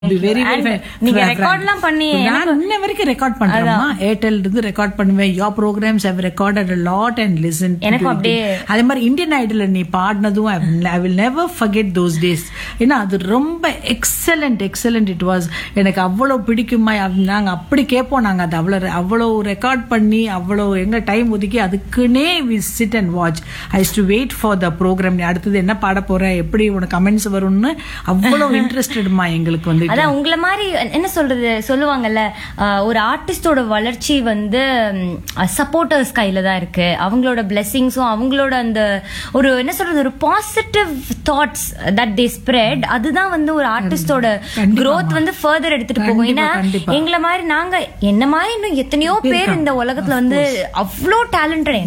Very And நீங்க ரெக்கார்ட்லாம் பண்ணி நான் இன்ன வரைக்கும் ரெக்கார்ட் பண்றேம்மா ஏர்டெல் இருந்து ரெக்கார்ட் பண்ணுவேன் your programs have recorded lot and listen எனக்கும் அப்படியே அதே மாதிரி இந்தியன் ஐடல்ல நீ பாடினதும் I will never forget those days ஏன்னா அது ரொம்ப எக்ஸலண்ட் எக்ஸலண்ட் இட் வாஸ் எனக்கு அவ்வளோ பிடிக்குமா அது நாங்க அப்படி கேட்போம் நாங்க அது அவ்வளோ அவ்வளோ ரெக்கார்ட் பண்ணி அவ்வளோ எங்க டைம் ஒதுக்கி அதுக்குன்னே we sit and watch I do wait for the program நீ அடுத்தது என்ன பாட போற எப்படி உனக்கு கமெண்ட்ஸ் வரும்னு அவ்வளோ இன்ட்ரெஸ்டட்மா எங்களுக்கு வந்து அதான் உங்களை மாதிரி என்ன சொல்றது சொல்லுவாங்கல்ல ஆஹ் ஒரு ஆர்டிஸ்டோட வளர்ச்சி வந்து சப்போர்ட்டர்ஸ் கையில தான் இருக்கு அவங்களோட பிளெஸிங்ஸும் அவங்களோட அந்த ஒரு என்ன சொல்றது ஒரு positive thoughts that they spread அதுதான் வந்து ஒரு ஆர்டிஸ்டோட கண்டிப்பாம்மா. growth வந்து ஃபர்தர் எடுத்துட்டு போகும் கண்டிப்பா, ஏன்னா கண்டிப்பா. எங்களை மாதிரி நாங்க என்ன மாதிரி இன்னும் எத்தனையோ பேர் இந்த உலகத்துல வந்து அவ்வளோ டேலண்டட்